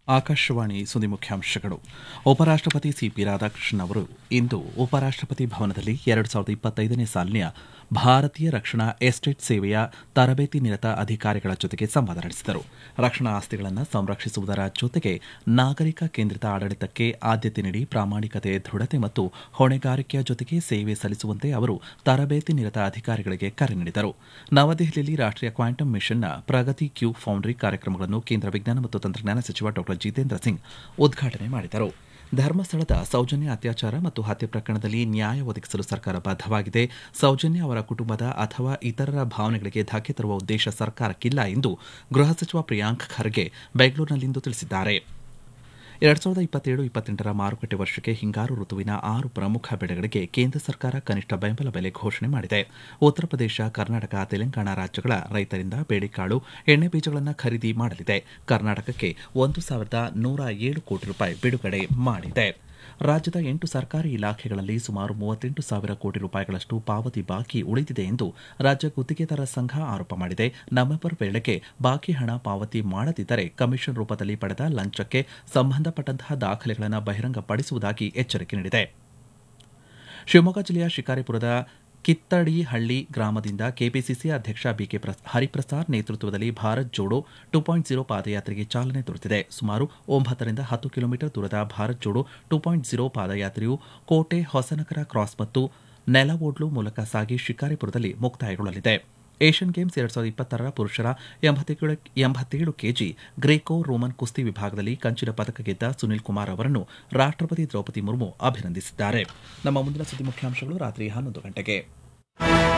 ಆಕಾಶವಾಣಿ ಸುದ್ದಿ ಮುಖ್ಯಾಂಶಗಳು ಉಪರಾಷ್ಟಪತಿ ಸಿಪಿ ರಾಧಾಕೃಷ್ಣನ್ ಅವರು ಇಂದು ಉಪರಾಷ್ಟಪತಿ ಭವನದಲ್ಲಿ ಎರಡು ಸಾವಿರದ ಇಪ್ಪತ್ತೈದನೇ ಸಾಲಿನ ಭಾರತೀಯ ರಕ್ಷಣಾ ಎಸ್ಟೇಟ್ ಸೇವೆಯ ತರಬೇತಿ ನಿರತ ಅಧಿಕಾರಿಗಳ ಜೊತೆಗೆ ಸಂವಾದ ನಡೆಸಿದರು ರಕ್ಷಣಾ ಆಸ್ತಿಗಳನ್ನು ಸಂರಕ್ಷಿಸುವುದರ ಜೊತೆಗೆ ನಾಗರಿಕ ಕೇಂದ್ರಿತ ಆಡಳಿತಕ್ಕೆ ಆದ್ಯತೆ ನೀಡಿ ಪ್ರಾಮಾಣಿಕತೆ ದೃಢತೆ ಮತ್ತು ಹೊಣೆಗಾರಿಕೆಯ ಜೊತೆಗೆ ಸೇವೆ ಸಲ್ಲಿಸುವಂತೆ ಅವರು ತರಬೇತಿ ನಿರತ ಅಧಿಕಾರಿಗಳಿಗೆ ಕರೆ ನೀಡಿದರು ನವದೆಹಲಿಯಲ್ಲಿ ರಾಷ್ಟೀಯ ಕ್ವಾಂಟಮ್ ಮಿಷನ್ನ ಪ್ರಗತಿ ಕ್ಯೂ ಫೌಂಡ್ರಿ ಕಾರ್ಯಕ್ರಮಗಳನ್ನು ಕೇಂದ್ರ ವಿಜ್ಞಾನ ಮತ್ತು ತಂತ್ರಜ್ಞಾನ ಸಚಿವ ಡಾ ಜಿತೇಂದ್ರ ಸಿಂಗ್ ಉದ್ಘಾಟನೆ ಮಾಡಿದರು ಧರ್ಮಸ್ಥಳದ ಸೌಜನ್ಯ ಅತ್ಯಾಚಾರ ಮತ್ತು ಹತ್ಯೆ ಪ್ರಕರಣದಲ್ಲಿ ನ್ಯಾಯ ಒದಗಿಸಲು ಸರ್ಕಾರ ಬದ್ಧವಾಗಿದೆ ಸೌಜನ್ಯ ಅವರ ಕುಟುಂಬದ ಅಥವಾ ಇತರರ ಭಾವನೆಗಳಿಗೆ ಧಕ್ಕೆ ತರುವ ಉದ್ದೇಶ ಸರ್ಕಾರಕ್ಕಿಲ್ಲ ಎಂದು ಗೃಹ ಸಚಿವ ಪ್ರಿಯಾಂಕ್ ಖರ್ಗೆ ಬೆಂಗಳೂರಿನಲ್ಲಿಂದು ತಿಳಿಸಿದ್ದಾರೆ ಎರಡ್ ಸಾವಿರದ ಇಪ್ಪತ್ತೇಳು ಇಪ್ಪತ್ತೆಂಟರ ಮಾರುಕಟ್ಟೆ ವರ್ಷಕ್ಕೆ ಹಿಂಗಾರು ಋತುವಿನ ಆರು ಪ್ರಮುಖ ಬೆಳೆಗಳಿಗೆ ಕೇಂದ್ರ ಸರ್ಕಾರ ಕನಿಷ್ಠ ಬೆಂಬಲ ಬೆಲೆ ಘೋಷಣೆ ಮಾಡಿದೆ ಉತ್ತರ ಪ್ರದೇಶ ಕರ್ನಾಟಕ ತೆಲಂಗಾಣ ರಾಜ್ಯಗಳ ರೈತರಿಂದ ಬೇಳೆಕಾಳು ಎಣ್ಣೆ ಬೀಜಗಳನ್ನು ಖರೀದಿ ಮಾಡಲಿದೆ ಕರ್ನಾಟಕಕ್ಕೆ ಒಂದು ಸಾವಿರದ ನೂರ ಏಳು ಕೋಟಿ ರೂಪಾಯಿ ಬಿಡುಗಡೆ ಮಾಡಿದೆ ರಾಜ್ಯದ ಎಂಟು ಸರ್ಕಾರಿ ಇಲಾಖೆಗಳಲ್ಲಿ ಸುಮಾರು ಮೂವತ್ತೆಂಟು ಸಾವಿರ ಕೋಟಿ ರೂಪಾಯಿಗಳಷ್ಟು ಪಾವತಿ ಬಾಕಿ ಉಳಿದಿದೆ ಎಂದು ರಾಜ್ಯ ಗುತ್ತಿಗೆದಾರ ಸಂಘ ಆರೋಪ ಮಾಡಿದೆ ನವೆಂಬರ್ ವೇಳೆಗೆ ಬಾಕಿ ಹಣ ಪಾವತಿ ಮಾಡದಿದ್ದರೆ ಕಮಿಷನ್ ರೂಪದಲ್ಲಿ ಪಡೆದ ಲಂಚಕ್ಕೆ ಸಂಬಂಧಪಟ್ಟಂತಹ ದಾಖಲೆಗಳನ್ನು ಬಹಿರಂಗಪಡಿಸುವುದಾಗಿ ಎಚ್ಚರಿಕೆ ನೀಡಿದೆ ಶಿವಮೊಗ್ಗ ಜಿಲ್ಲೆಯ ಶಿಕಾರಿಪುರದ ಕಿತ್ತಡಿಹಳ್ಳಿ ಗ್ರಾಮದಿಂದ ಕೆಪಿಸಿಸಿ ಅಧ್ಯಕ್ಷ ಬಿಕೆ ಹರಿಪ್ರಸಾದ್ ನೇತೃತ್ವದಲ್ಲಿ Bharat Jodo two point zero ಪಾದಯಾತ್ರೆಗೆ ಚಾಲನೆ ದೊರೆತಿದೆ ಸುಮಾರು ಒಂಬತ್ತರಿಂದ ಹತ್ತು ಕಿಲೋಮೀಟರ್ ದೂರದ Bharat Jodo two point zero ಪಾದಯಾತ್ರೆಯು ಕೋಟೆ ಹೊಸನಗರ ಕ್ರಾಸ್ ಮತ್ತು ನೆಲವೋಡ್ಲು ಮೂಲಕ ಸಾಗಿ ಶಿಕಾರಿಪುರದಲ್ಲಿ ಮುಕ್ತಾಯಗೊಳ್ಳಲಿದೆ ಏಷ್ಯನ್ ಗೇಮ್ಸ್ ಎರಡ್ ಸಾವಿರದ ಇಪ್ಪತ್ತರ ಪುರುಷರ ಎಂಬತ್ತೇಳು ಕೆಜಿ ಗ್ರೇಕೋ ರೋಮನ್ ಕುಸ್ತಿ ವಿಭಾಗದಲ್ಲಿ ಕಂಚಿನ ಪದಕ ಗೆದ್ದ ಸುನಿಲ್ ಕುಮಾರ್ ಅವರನ್ನು ರಾಷ್ಟಪತಿ ದ್ರೌಪದಿ ಮುರ್ಮು ಅಭಿನಂದಿಸಿದ್ದಾರೆ ನಮ್ಮ ಮುಂದಿನ ಸುದ್ದಿ ಮುಖ್ಯಾಂಶಗಳು ರಾತ್ರಿ ಹನ್ನೊಂದು ಗಂಟೆಗೆ